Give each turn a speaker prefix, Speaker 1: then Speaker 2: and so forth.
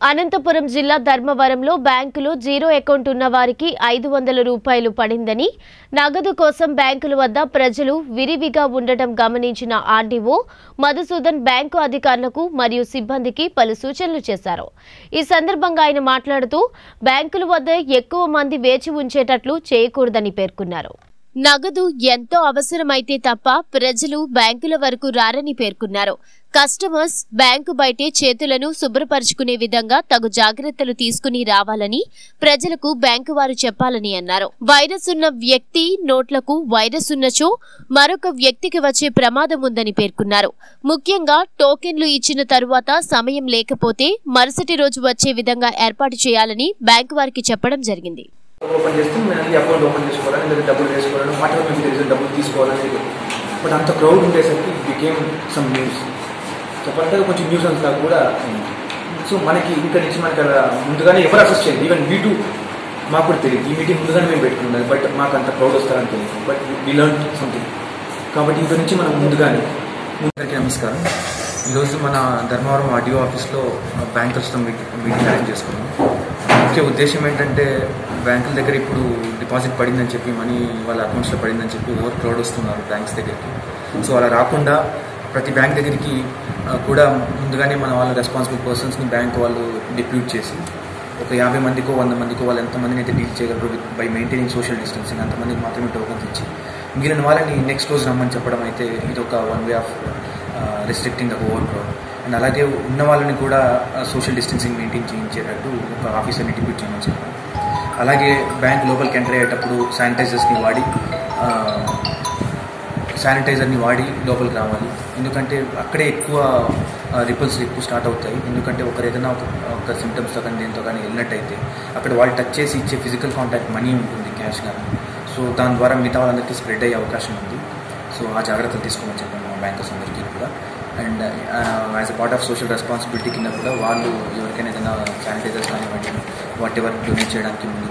Speaker 1: అనంతపురం జిల్లా ధర్మవరంలో బ్యాంకులో జీరో అకౌంట్ ఉన్న వారికి ఐదు వందల రూపాయలు పడిందని నగదు కోసం బ్యాంకుల వద్ద ప్రజలు విరివిగా ఉండటం గమనించిన ఆర్డీఓ మధుసూదన్ బ్యాంకు అధికారులకు మరియు సిబ్బందికి పలు సూచనలు చేశారు ఈ సందర్భంగా ఆయన మాట్లాడుతూ బ్యాంకుల వద్ద ఎక్కువ మంది వేచి ఉంచేటట్లు చేయకూడదని పేర్కొన్నారు నగదు ఎంతో అవసరమైతే తప్ప ప్రజలు బ్యాంకుల వరకు రారని పేర్కొన్నారు కస్టమర్స్ బ్యాంకు బయటే చేతులను శుభ్రపరుచుకునే విధంగా తగు జాగ్రత్తలు తీసుకుని రావాలని ప్రజలకు బ్యాంకు వారు చెప్పాలని అన్నారు వైరస్ ఉన్న వ్యక్తి నోట్లకు వైరస్ ఉన్నచో మరొక వ్యక్తికి వచ్చే ప్రమాదం ఉందని పేర్కొన్నారు ముఖ్యంగా టోకెన్లు ఇచ్చిన తరువాత సమయం లేకపోతే మరుసటి రోజు వచ్చే విధంగా ఏర్పాటు చేయాలని బ్యాంకు వారికి చెప్పడం జరిగింది
Speaker 2: ఓపెన్ చేస్తే మేము ఈ అకౌంట్ ఓపెన్ చేసుకోవాలని లేదా డబ్బులు వేసుకోవాలని వాటి మీకు తెలిసిన డబ్బులు తీసుకోవాలని బట్ అంత క్రౌడ్ ఉండేసరికి ఇట్ బికేమ్ సమ్ న్యూస్ చెప్పాలంటే అది కొంచెం న్యూస్ అంతా కూడా సో మనకి ఇక్కడ నుంచి మనకి అలా ముందుగానే ఎవరు అసెస్ చేయండి ఈవెన్ వీ టూ మాకు కూడా తెలియదు ఈ మీటింగ్ ముందుగానే మేము పెట్టుకున్నది బట్ మాకు అంత క్రౌడ్ వస్తారని తెలియదు బట్ వీ లర్న్ సంథింగ్ కాబట్టి ఇక్కడ నుంచి మనం ముందుగానే అందరికీ నమస్కారం ఈరోజు మన ధర్మవరం ఆర్డీఓ ఆఫీస్లో బ్యాంకర్స్తో మీటింగ్ మీటింగ్ అరేంజ్ చేసుకున్నాం ముఖ్య ఉద్దేశం ఏంటంటే బ్యాంకుల దగ్గర ఇప్పుడు డిపాజిట్ పడిందని చెప్పి మనీ వాళ్ళ అకౌంట్స్లో పడిందని చెప్పి ఓవర్ క్రౌడ్ వస్తున్నారు బ్యాంక్స్ దగ్గరికి సో అలా రాకుండా ప్రతి బ్యాంక్ దగ్గరికి ఆ, కూడా ముందుగానే మన వాళ్ళ రెస్పాన్సిబుల్ పర్సన్స్ని బ్యాంక్ వాళ్ళు డిప్యూట్ చేసి ఒక యాభై మందికో వంద మందికో వాళ్ళు ఎంతమందిని అయితే డీల్ చేయగలరు బై మెయింటైనింగ్ సోషల్ డిస్టెన్సింగ్ అంతమందికి మాత్రమే టోకన్స్ ఇచ్చి మిగిలిన వాళ్ళని నెక్స్ట్ రోజు రమ్మని చెప్పడం అయితే ఇది ఒక one way of restricting the over crowd and అలాగే ఉన్న వాళ్ళని కూడా సోషల్ డిస్టెన్సింగ్ మెయింటైన్ చేయించేటట్టు ఒక ఆఫీసర్ని డిప్యూట్ చేయమని చెప్పాను అలాగే బ్యాంక్ లోపలికి ఎంటర్ అయ్యేటప్పుడు శానిటైజర్స్ని వాడి శానిటైజర్ని వాడి లోపలికి రావాలి ఎందుకంటే అక్కడే ఎక్కువ రిపల్స్ ఎక్కువ స్టార్ట్ అవుతాయి ఎందుకంటే ఒకరు ఏదైనా ఒక ఒక సిమ్టమ్స్తో కానీ దేంతో కానీ వెళ్ళినట్టయితే అక్కడ వాళ్ళు టచ్ చేసి ఇచ్చే ఫిజికల్ కాంటాక్ట్ మనీ ఉంటుంది క్యాష్ కానీ సో దాని ద్వారా మిగతా వాళ్ళందరికీ స్ప్రెడ్ అయ్యే అవకాశం ఉంది సో ఆ జాగ్రత్తలు తీసుకోమని చెప్పాను మా బ్యాంకర్స్ అందరికీ కూడా and as a part of social responsibility కింద కూడా వాళ్ళు ఎవరికైనా ఏదైనా శానిటైజర్స్ కానివ్వండి వాట్ ఎవర్ డొనేట్ చేయడానికి ముందుకు